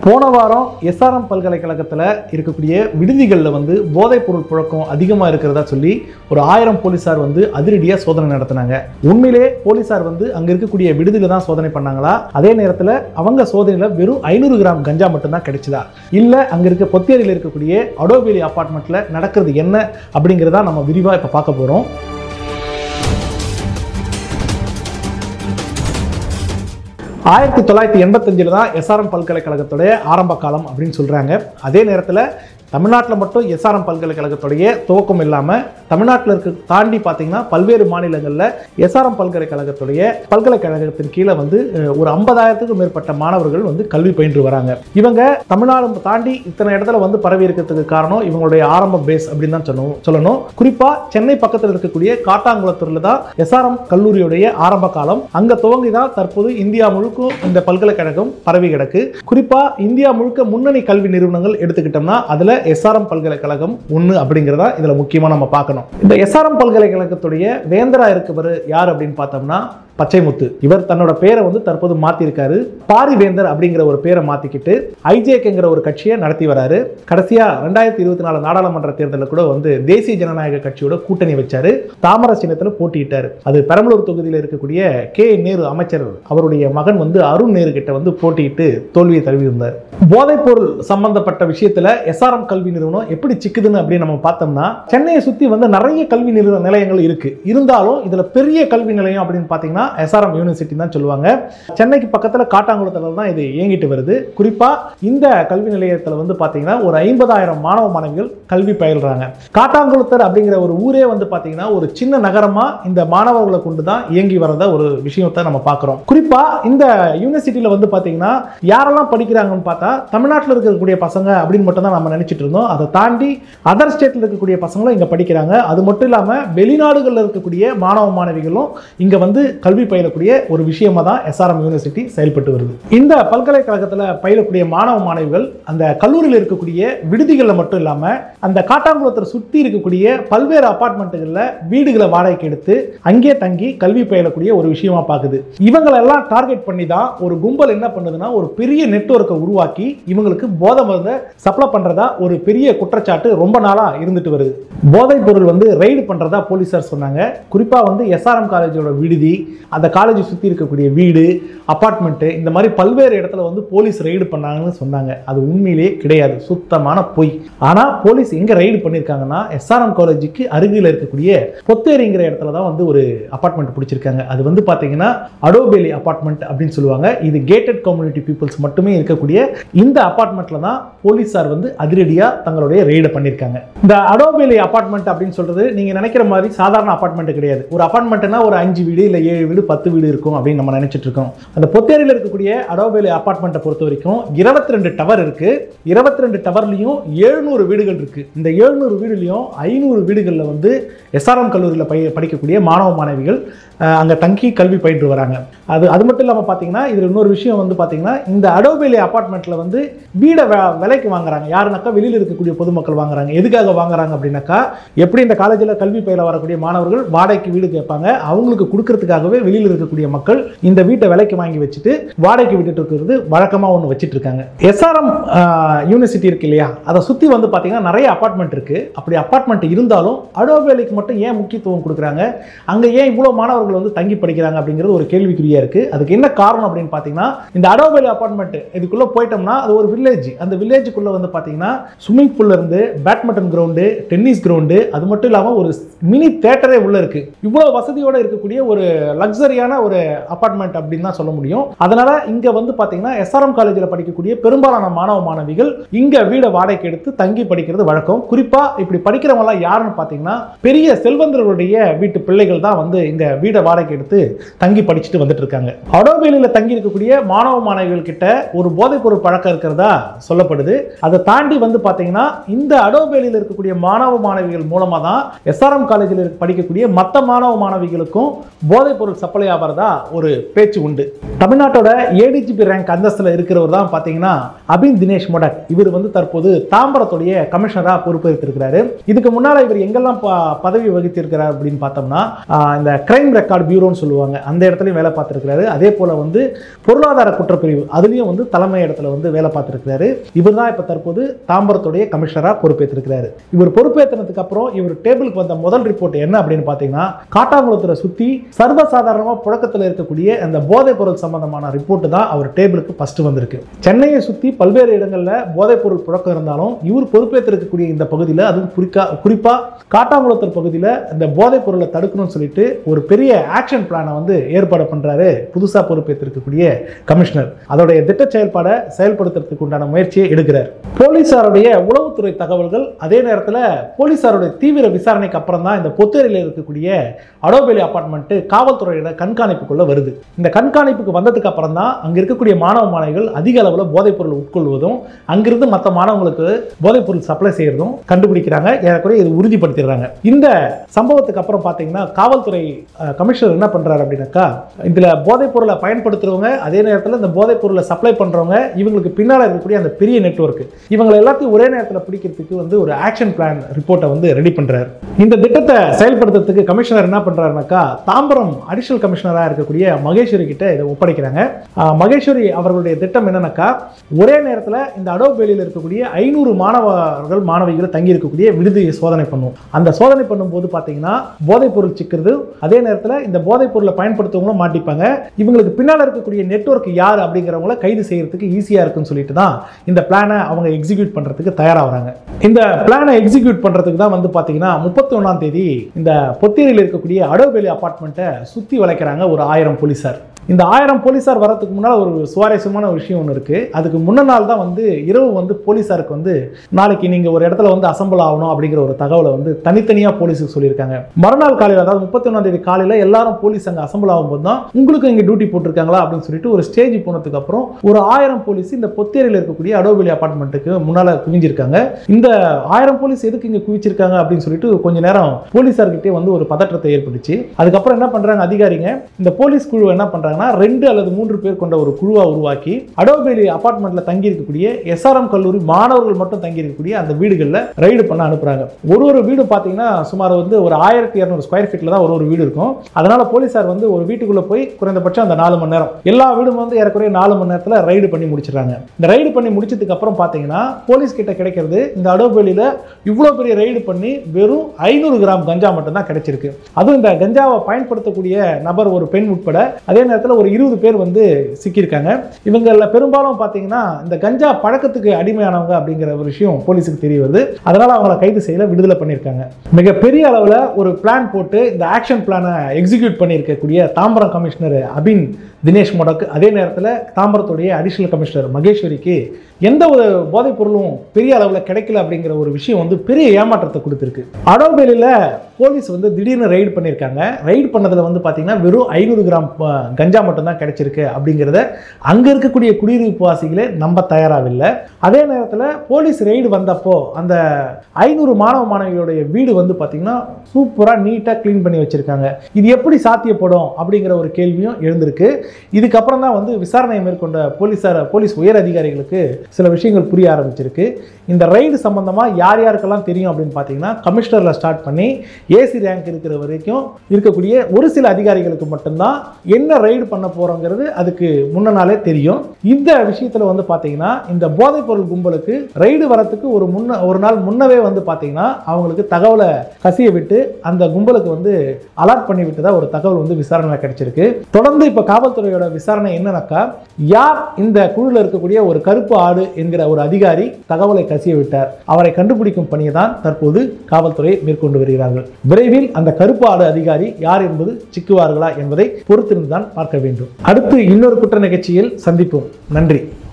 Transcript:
போன வாரம் எஸ்ஆர்எம் பல்கலைக்கழகத்தில் இருக்கக்கூடிய விடுதிகளில் வந்து போதைப் பொருள் புழக்கம் அதிகமாக இருக்கிறதா சொல்லி ஒரு ஆயிரம் போலீஸார் வந்து அதிரடியாக சோதனை நடத்தினாங்க உண்மையிலே போலீஸார் வந்து அங்கே இருக்கக்கூடிய விடுதியில் தான் சோதனை பண்ணாங்களா அதே நேரத்தில் அவங்க சோதனையில் வெறும் ஐநூறு கிராம் கஞ்சா மட்டும்தான் கிடைச்சதா இல்லை அங்கே இருக்க பொத்தேரியில் இருக்கக்கூடிய அடோவேலி அப்பார்ட்மெண்ட்டில் நடக்கிறது என்ன அப்படிங்கிறத நம்ம விரிவாக இப்போ பார்க்க போகிறோம் ஆயிரத்தி தொள்ளாயிரத்தி எண்பத்தஞ்சில் தான் எஸ்ஆர்எம் பல்கலைக்கழகத்துடைய ஆரம்ப காலம் அப்படின்னு சொல்கிறாங்க அதே நேரத்தில் தமிழ்நாட்டில் மட்டும் எஸ்ஆர்எம் பல்கலைக்கழகத்துடைய துவக்கம் இல்லாமல் தமிழ்நாட்டில் இருக்க தாண்டி பார்த்தீங்கன்னா பல்வேறு மாநிலங்களில் எஸ்ஆர்எம் பல்கலைக்கழகத்துடைய பல்கலைக்கழகத்தின் கீழே வந்து அஹ், ஒரு ஐம்பதாயிரத்துக்கும் மேற்பட்ட மாணவர்கள் வந்து கல்வி பயின்று வராங்க இவங்க தமிழ்நாடு தாண்டி இத்தனை இடத்துல வந்து பரவி இருக்கிறதுக்கு காரணம் இவங்களுடைய ஆரம்ப பேஸ் அப்படின்னு தான் சொல்லணும் சொல்லணும் குறிப்பாக சென்னை பக்கத்தில் இருக்கக்கூடிய காட்டாங்குளத்தூரில் தான் எஸ்ஆர்எம் கல்லூரியுடைய ஆரம்ப காலம் அங்கே துவங்கி தான் தற்போது இந்தியா முழுக்கும் இந்த பல்கலைக்கழகம் பரவி கிடக்கு குறிப்பாக இந்தியா முழுக்க முன்னணி கல்வி நிறுவனங்கள் எடுத்துக்கிட்டோம்னா அதில் எஸ்ஆர்எம் பல்கலைக்கழகம் ஒன்று அப்படிங்கிறதா இதில் முக்கியமாக நம்ம பார்க்கணும் இந்த எஸ்ஆர்எம் பல்கலைக்கழகத்துடைய வேந்தரா இருக்கவர் யார் அப்படின்னு பார்த்தோம்னா பச்சைமுத்து இவர் தன்னோட பேரை வந்து தற்போது மாத்திருக்காரு பாரிவேந்தர் அப்படிங்கிற ஒரு பேரை மாத்திக்கிட்டு ஐஜேக்குங்கிற ஒரு கட்சியை நடத்தி வராரு கடைசியா ரெண்டாயிரத்தி இருபத்தி நாலு நாடாளுமன்ற தேர்தலில் கூட வந்து தேசிய ஜனநாயக கட்சியோட கூட்டணி வச்சாரு தாமர சின்னத்தில் போட்டியிட்டாரு அது பெரம்பலூர் தொகுதியில் இருக்கக்கூடிய கே நேரு அமைச்சர் அவருடைய மகன் வந்து அருண் நேரு கிட்ட வந்து போட்டியிட்டு தோல்வியை தழுவியிருந்தார் போதைப் பொருள் சம்பந்தப்பட்ட விஷயத்துல எஸ்ஆர்எம் கல்வி நிறுவனம் எப்படி சிக்குதுன்னு அப்படின்னு நம்ம பார்த்தோம்னா சென்னையை சுத்தி வந்து நிறைய கல்வி நிறுவன நிலையங்கள் இருக்கு இருந்தாலும் இதுல பெரிய கல்வி நிலையம் அப்படின்னு பார்த்தீங்கன்னா எஸ்ஆர்எம் யூனிவர்சிட்டி தான் சொல்லுவாங்க சென்னைக்கு பக்கத்துல காட்டாங்குளத்துல தான் இது இயங்கிட்டு வருது குறிப்பா இந்த கல்வி நிலையத்துல வந்து பார்த்தீங்கன்னா ஒரு ஐம்பதாயிரம் மாணவ மாணவிகள் கல்வி பயில்றாங்க காட்டாங்குளத்தர் அப்படிங்கிற ஒரு ஊரே வந்து பார்த்தீங்கன்னா ஒரு சின்ன நகரமா இந்த மாணவர்களை கொண்டு தான் இயங்கி வரத ஒரு விஷயத்தை நம்ம பார்க்குறோம் குறிப்பா இந்த யூனிவர்சிட்டியில வந்து பார்த்தீங்கன்னா யாரெல்லாம் படிக்கிறாங்கன்னு பார்த்தா தமிழ்நாட்டில் இருக்கக்கூடிய பசங்க அப்படின்னு மட்டும் தான் நம்ம நினைச்சிட்டு இருந்தோம் அதை தாண்டி அதர் ஸ்டேட்ல இருக்கக்கூடிய பசங்களும் இங்க படிக்கிறாங்க அது மட்டும் இல்லாம வெளிநாடுகளில் இருக்கக்கூடிய மாணவ மாணவிகளும் இங்க வந்து கல்வி பயிலக்கூடிய ஒரு விஷயமா தான் எஸ்ஆர்எம் யூனிவர்சிட்டி செயல்பட்டு வருது இந்த பல்கலைக்கழகத்தில் பயிலக்கூடிய மாணவ மாணவிகள் அந்த கல்லூரியில் இருக்கக்கூடிய விடுதிகளில் மட்டும் இல்லாம அந்த காட்டாங்குளத்தை சுற்றி இருக்கக்கூடிய பல்வேறு அபார்ட்மெண்ட்டுகளில் வீடுகளை வாடகைக்கு எடுத்து அங்கே தங்கி கல்வி பயிலக்கூடிய ஒரு விஷயமா பார்க்குது இவங்களெல்லாம் டார்கெட் பண்ணி தான் ஒரு கும்பல் என்ன பண்ணுதுன்னா ஒரு பெரிய நெட்வொர்க்கை உருவாக்கி இவங்களுக்கு போதை மருந்தை சப்ளை பண்றதா ஒரு பெரிய குற்றச்சாட்டு ரொம்ப நாளா இருந்துட்டு வருது போதைப் பொருள் வந்து ரெய்டு பண்றதா போலீசார் சொன்னாங்க குறிப்பா வந்து எஸ்ஆர்எம் காலேஜோட விடுதி அந்த காலேஜை சுற்றி இருக்கக்கூடிய வீடு அப்பார்ட்மெண்ட்டு இந்த மாதிரி பல்வேறு இடத்துல வந்து போலீஸ் ரெய்டு பண்ணாங்கன்னு சொன்னாங்க அது உண்மையிலேயே கிடையாது சுத்தமான பொய் ஆனால் போலீஸ் எங்கே ரெய்டு பண்ணியிருக்காங்கன்னா எஸ்ஆர்எம் காலேஜுக்கு அருகில் இருக்கக்கூடிய பொத்தேரிங்கிற இடத்துல தான் வந்து ஒரு அப்பார்ட்மெண்ட் பிடிச்சிருக்காங்க அது வந்து பார்த்தீங்கன்னா அடோபேலி அப்பார்ட்மெண்ட் அப்படின்னு சொல்லுவாங்க இது கேட்டட் கம்யூனிட்டி பீப்புள்ஸ் மட்டுமே இருக்கக்கூடிய இந்த அப்பார்ட்மெண்ட்ல தான் போலீஸார் வந்து அதிரடியாக தங்களுடைய ரெய்டை பண்ணியிருக்காங்க இந்த அடோபேலி அப்பார்ட்மெண்ட் அப்படின்னு சொல்றது நீங்க நினைக்கிற மாதிரி சாதாரண அப்பார்ட்மெண்ட் கிடையாது ஒரு அப்பார்ட்மெண்ட்னா ஒரு அஞ்சு வீடு இல்லை ஏழு வீடு பத்து வீடு இருக்கும் அப்படின்னு நம்ம நினைச்சிட்டு இருக்கோம் அந்த பொத்தேரியில் இருக்கக்கூடிய அடோபேலி அப்பார்ட்மெண்ட்டை பொறுத்த வரைக்கும் இருபத்தி ரெண்டு டவர் இருக்கு இருபத்தி ரெண்டு டவர்லையும் எழுநூறு வீடுகள் இருக்கு இந்த எழுநூறு வீடுலையும் ஐநூறு வீடுகளில் வந்து எஸ்ஆர்எம் கல்லூரியில் பய படிக்கக்கூடிய மாணவ மாணவிகள் அஹ், அங்க தங்கி கல்வி பயின்று வராங்க அது அது மட்டும் இல்லாமல் பார்த்தீங்கன்னா இதில் இன்னொரு விஷயம் வந்து பார்த்தீங்கன்னா இந்த அடோபேலி அப்பார்ட்மெண்ட்டில் வந்து வீடை வ- விலைக்கு வாங்குறாங்க யாருனாக்கா வெளியில் இருக்கக்கூடிய பொதுமக்கள் வாங்குறாங்க எதுக்காக வாங்குறாங்க அப்படின்னாக்கா எப்படி இந்த காலேஜில் கல்வி பயில வரக்கூடிய மாணவர்கள் வாடகைக்கு வீடு கேட்பாங்க அவங்களுக்கு கொடுக்கறதுக்காகவே வெளியில் இருக்கக்கூடிய மக்கள் இந்த வீட்டை விலைக்கு வாங்கி வச்சுட்டு வாடகைக்கு விட்டுட்டு இருக்கிறது வழக்கமாக ஒன்று வச்சுட்டு இருக்காங்க எஸ்ஆர்எம் யூனிவர்சிட்டி இருக்கு இல்லையா அதை சுற்றி வந்து பார்த்தீங்கன்னா நிறைய அப்பார்ட்மெண்ட் இருக்கு அப்படி அப்பார்ட்மெண்ட் இருந்தாலும் அடோபேலிக்கு மட்டும் ஏன் முக்கியத்துவம் கொடுக்குறாங்க அங்கே ஏன் இவ்வளோ மாணவர்கள் வந்து தங்கி படிக்கிறாங்க அப்படிங்கிறது ஒரு கேள்விக்குறியா இருக்கு அதுக்கு என்ன காரணம் அப்படின்னு பார்த்தீங்கன்னா இந்த அடோபேலி அப்பார்ட்மெண்ட் இதுக்குள்ள போயிட்டோம்னா அது ஒரு வில்லேஜ் அந்த வில்லேஜுக்குள்ள வந்து பார்த்தீங்கன்னா ஸ்விம்மிங் பூல்ல இருந்து பேட்மிண்டன் கிரவுண்டு டென்னிஸ் கிரவுண்டு அது மட்டும் இல்லாமல் ஒரு மினி தேட்டரே உள்ள இருக்கு இவ்வளோ வசதியோட இருக்கக்கூடிய ஒரு லக்ஸரியான ஒரு அப்பார்ட்மெண்ட் அப்படின்னு தான் சொல்ல முடியும் அதனால இங்க வந்து பார்த்தீங்கன்னா எஸ்ஆர்எம் காலேஜில் படிக்கக்கூடிய பெரும்பாலான மாணவ மாணவிகள் இங்க வீடை வாடகைக்கு எடுத்து தங்கி படிக்கிறது வழக்கம் குறிப்பா இப்படி படிக்கிறவங்க எல்லாம் யாருன்னு பார்த்தீங்கன்னா பெரிய செல்வந்தர்களுடைய வீட்டு பிள்ளைகள் தான் வந்து இந்த வீடை வாடகைக்கு எடுத்து தங்கி படிச்சுட்டு வந்துட்டு இருக்காங்க அடோவேலியில் தங்கி இருக்கக்கூடிய மாணவ மாணவிகள் கிட்ட ஒரு போதைப் பொருள் பழக்கம் இருக்கிறதா சொல்லப்படுது அதை தாண்டி வந்து பார்த்தீங்கன்னா இந்த அடோவேலியில் இருக்கக்கூடிய மாணவ மாணவிகள் மூலமாக தான் எஸ்ஆர்எம் காலேஜில் படிக்கக்கூடிய மற்ற மாணவ மாணவிகளுக்கும் போதைப் பொருள் சப்ளை ஆகிறதா ஒரு பேச்சு உண்டு தமிழ்நாட்டோட ஏடிஜிபி ரேங்க் அந்தஸ்தில் இருக்கிறவர் தான் பார்த்தீங்கன்னா அபின் தினேஷ் மொடக் இவர் வந்து தற்போது தாம்பரத்துடைய கமிஷனராக பொறுப்பேற்றிருக்கிறாரு இதுக்கு முன்னால் இவர் எங்கெல்லாம் ப- பதவி வகித்திருக்கிறார் அப்படின்னு பார்த்தோம்னா ஆஹ், இந்த கிரைம் ரெக்கார்ட் பியூரோன்னு சொல்லுவாங்க அந்த இடத்துலையும் வேலை பார்த்துருக்கிறாரு அதே போல் வந்து பொருளாதார குற்றப்பிரிவு அதுலேயும் வந்து தலைமை இடத்துல வந்து வேலை பார்த்துருக்கிறாரு இவர் தான் இப்போ தற்போது தாம்பரத்துடைய கமிஷனராக பொறுப்பேற்றிருக்கிறாரு இவர் பொறுப்பேற்றினதுக்கு அப்புறம் இவர் டேபிளுக்கு வந்த முதல் ரிப்போர்ட் என்ன அப்படின்னு பார்த்தீங்கன்னா காட்டாங்குளத்தில் சுற்றி சர்வசாதாரணமாக புழக்கத்தில் இருக்கக்கூடிய அந்த போதைப் பொருள் சம்பந்தமான ரிப்போர்ட் தான் அவர் டேபிளுக்கு ஃபர்ஸ்ட் வந்திருக்கு சென்னையை சுற்றி பல்வேறு இடங்களில் போதைப் பொருள் புழக்கம் இருந்தாலும் இவர் பொறுப்பேற்றிருக்கக்கூடிய இந்த பகுதியில் அதுவும் குறிக்கா குறிப்பாக காட்டாங்குளத்தூர் பகுதியில் இந்த போதைப் பொருளை தடுக்கணும்னு சொல்லிட்டு ஒரு பெரிய ஆக்ஷன் பிளானை வந்து ஏற்பாடு பண்ணுறாரு புதுசாக பொறுப்பேற்றிருக்கக்கூடிய கமிஷனர் அதோடைய திட்ட செயல்பாடை செயல்படுத்துறதுக்கு உண்டான முயற்சியை எடுக்கிறார் போலீசாருடைய உளவுத்துறை தகவல்கள் அதே நேரத்தில் போலீசாருடைய தீவிர விசாரணைக்கு அப்புறம் தான் இந்த பொத்தேரியில் இருக்கக்கூடிய அடோபேலி அபார்ட்மெண்ட்டு காவல்துறையோட கண்காணிப்புக்குள்ள வருது இந்த கண்காணிப்புக்கு வந்ததுக்கு அப்புறம் தான் அங்க இருக்கக்கூடிய மாணவ மாணவிகள் அதிக அளவில் போதைப் பொருள் உட்கொள்வதும் அங்கிருந்து மற்ற மாணவங்களுக்கு போதைப் பொருள் சப்ளை செய்யறதும் கண்டுபிடிக்கிறாங்க ஏறக்குறைய இது உறுதிப்படுத்திடுறாங்க இந்த சம்பவத்துக்கு அப்புறம் பார்த்தீங்கன்னா காவல்துறை அஹ், கமிஷனர் என்ன பண்றாரு அப்படின்னாக்கா இதுல போதைப் பொருளை பயன்படுத்துறவங்க அதே நேரத்தில் இந்த போதைப் பொருளை சப்ளை பண்றவங்க இவங்களுக்கு பின்னால் இருக்கக்கூடிய அந்த பெரிய நெட்வொர்க் இவங்களை எல்லாத்தையும் ஒரே நேரத்தில் பிடிக்கிறதுக்கு வந்து ஒரு ஆக்ஷன் பிளான் ரிப்போர்ட்டை வந்து ரெடி பண்றாரு இந்த திட்டத்தை செயல்படுத்துறதுக்கு கமிஷனர் என்ன பண்றாருனாக்கா தாம்பரம் அடிஷனல் கமிஷனராக இருக்கக்கூடிய மகேஸ்வரி கிட்ட இதை ஒப்படைக்கிறாங்க ஆஹ் மகேஸ்வரி அவர்களுடைய திட்டம் என்னன்னாக்கா ஒரே நேரத்தில் இந்த அடோபேலியில் இருக்கக்கூடிய ஐநூறு மாணவர்கள் மாணவிகள் தங்கி இருக்கக்கூடிய விடுதியை சோதனை பண்ணும் அந்த சோதனை பண்ணும்போது பார்த்தீங்கன்னா போதைப் பொருள் சிக்கிறது அதே நேரத்தில் இந்த போதைப் பொருளை பயன்படுத்தவங்களும் மாட்டிப்பாங்க இவங்களுக்கு பின்னால் இருக்கக்கூடிய நெட்வொர்க் யார் அப்படிங்கிறவங்கள கைது செய்யறதுக்கு ஈஸியாக இருக்குன்னு சொல்லிட்டு தான் இந்த பிளானை அவங்க எக்ஸிக்யூட் பண்ணுறதுக்கு தயாராகிறாங்க இந்த பிளானை எக்ஸிக்யூட் பண்ணுறதுக்கு தான் வந்து பார்த்தீங்கன்னா முப்பத்தி ஒன்றாம் தேதி இந்த பொத்தேரியில் இருக்கக்கூடிய அடோபேலி அபார்ட்மெண்ட்டை சுற்றி வளைக்கிறாங்க ஒரு ஆயிரம் போலீஸார் இந்த ஆயிரம் போலீஸார் வரதுக்கு முன்னால் ஒரு சுவாரஸ்யமான ஒரு விஷயம் ஒன்று இருக்குது அதுக்கு முன்ன நாள் தான் வந்து இரவு வந்து போலீஸாருக்கு வந்து நாளைக்கு நீங்கள் ஒரு இடத்துல வந்து அசம்பிள் ஆகணும் அப்படிங்கிற ஒரு தகவலை வந்து தனித்தனியாக போலீஸுக்கு சொல்லியிருக்காங்க மறுநாள் காலையில் அதாவது முப்பத்தி ஒன்றாம் தேதி காலையில் எல்லாரும் போலீஸ் அங்கே அசம்பிள் ஆகும்போது தான் உங்களுக்கு இங்கே டியூட்டி போட்டிருக்காங்களா அப்படின்னு சொல்லிட்டு ஒரு ஸ்டேஜ் போனதுக்கு அப்புறம் ஒரு ஆயிரம் போலீஸ் இந்த பொத்தேரியில் இருக்கக்கூடிய அடோபெலி அபார்ட்மெண்ட்டுக்கு முன்னால் குவிஞ்சிருக்காங்க இந்த ஆயிரம் போலீஸ் எதுக்கு இங்கே குவிச்சிருக்காங்க அப்படின்னு சொல்லிட்டு கொஞ்ச நேரம் போலீஸார்கிட்டே வந்து ஒரு பதற்றத்தை ஏற்பட்டுச்சு அதுக்கப்புறம் என்ன பண்றாங்க அதிகாரிங்க இந்த போலீஸ் குழு என்ன பண்றாங்கன்னா ரெண்டு அல்லது மூன்று பேர் கொண்ட ஒரு குழுவா உருவாக்கி அடோபேலி அபார்ட்மெண்ட்ல தங்கி இருக்கக்கூடிய எஸ்ஆர்எம் கல்லூரி மாணவர்கள் மட்டும் தங்கி இருக்கக்கூடிய அந்த வீடுகளில் ரைடு பண்ண அனுப்புறாங்க ஒரு ஒரு வீடு பார்த்தீங்கன்னா சுமார் வந்து ஒரு ஆயிரத்தி இரநூறு ஸ்கொயர் ஃபீட்ல தான் ஒரு ஒரு வீடு இருக்கும் அதனால போலீஸார் வந்து ஒரு வீட்டுக்குள்ள போய் குறைந்தபட்சம் அந்த நாலு மணி நேரம் எல்லா வீடும் வந்து ஏறக்குறைய நாலு மணி நேரத்தில் ரைடு பண்ணி முடிச்சிடுறாங்க இந்த ரைடு பண்ணி முடிச்சதுக்கு அப்புறம் பார்த்தீங்கன்னா போலீஸ் கிட்ட கிடைக்கிறது இந்த அடோபேலியில் இவ்வளோ பெரிய ரைடு பண்ணி வெறும் ஐநூறு கிராம் கஞ்சா மட்டும்தான் கிடைச்சிருக்கு அதுவும் இந்த கஞ்சாவை பயன்படுத்தக்கூடிய நபர் ஒரு பெண் உட்பட அதே நேரத்தில் ஒரு இருபது பேர் வந்து சிக்கியிருக்காங்க இவங்கள பெரும்பாலும் பார்த்தீங்கன்னா இந்த கஞ்சா பழக்கத்துக்கு அடிமையானவங்க அப்படிங்கிற ஒரு விஷயம் போலீஸுக்கு தெரிய வருது அதனால அவங்கள கைது செய்யல விடுதலை பண்ணியிருக்காங்க மிகப்பெரிய அளவில் ஒரு பிளான் போட்டு இந்த ஆக்ஷன் பிளானை எக்ஸிக்யூட் பண்ணியிருக்கக்கூடிய தாம்பரம் கமிஷனர் அபின் தினேஷ் மொடக் அதே நேரத்தில் தாம்பரத்துடைய அடிஷனல் கமிஷனர் மகேஸ்வரிக்கு எந்த ஒரு போதைப் பொருளும் பெரிய அளவில் கிடைக்கல அப்படிங்கிற ஒரு விஷயம் வந்து பெரிய ஏமாற்றத்தை கொடுத்துருக்கு அடோபேலியில் போலீஸ் வந்து திடீர்னு ரைடு பண்ணியிருக்காங்க ரைடு பண்ணதில் வந்து பார்த்தீங்கன்னா வெறும் ஐநூறு கிராம் அஹ், கஞ்சா மட்டும்தான் கிடைச்சிருக்கு அப்படிங்கிறத அங்கே இருக்கக்கூடிய குடியிருப்பு வாசிகளே நம்ப தயாராகவில்லை அதே நேரத்தில் போலீஸ் ரைடு வந்தப்போ அந்த ஐநூறு மாணவ மாணவிகளுடைய வீடு வந்து பார்த்தீங்கன்னா சூப்பராக நீட்டாக க்ளீன் பண்ணி வச்சுருக்காங்க இது எப்படி சாத்தியப்படும் அப்படிங்கிற ஒரு கேள்வியும் எழுந்திருக்கு இதுக்கப்புறம் தான் வந்து விசாரணையை மேற்கொண்ட போலீஸார் போலீஸ் உயர் அதிகாரிகளுக்கு சில விஷயங்கள் புரிய ஆரம்பிச்சிருக்கு இந்த ரைடு சம்பந்தமாக யார் யாருக்கெல்லாம் தெரியும் அப்படின்னு பார்த்தீங்கன்னா கமிஷனரில் ஸ்டார்ட் பண்ணி ஏசி ரேங்க் இருக்கிற வரைக்கும் இருக்கக்கூடிய ஒரு சில அதிகாரிகளுக்கு மட்டும்தான் என்ன ரைடு பண்ண போகிறோங்கிறது அதுக்கு முன்ன நாளே தெரியும் இந்த விஷயத்தில் வந்து பார்த்தீங்கன்னா இந்த போதைப் பொருள் கும்பலுக்கு ரைடு வரத்துக்கு ஒரு முன்ன ஒரு நாள் முன்னவே வந்து பார்த்தீங்கன்னா அவங்களுக்கு தகவலை கசிய விட்டு அந்த கும்பலுக்கு வந்து அலர்ட் பண்ணி விட்டதா ஒரு தகவல் வந்து விசாரணையில் கிடைச்சிருக்கு தொடர்ந்து இப்போ காவல்துறையோட விசாரணை என்னன்னாக்கா யார் இந்த குழுவில் இருக்கக்கூடிய ஒரு கருப்பு ஆடு என்கிற ஒரு அதிகாரி தகவலை கசிய விட்டார் அவரை கண்டுபிடிக்கும் பணியை தான் தற்போது காவல்துறை மேற்கொண்டு வருகிறார்கள் விரைவில் அந்த கருப்பு ஆடு அதிகாரி யார் என்பது சிக்குவார்களா என்பதை பொறுத்திருந்து தான் பார்க்க வேண்டும் அடுத்து இன்னொரு குற்ற நிகழ்ச்சியில் சந்திப்போம் நன்றி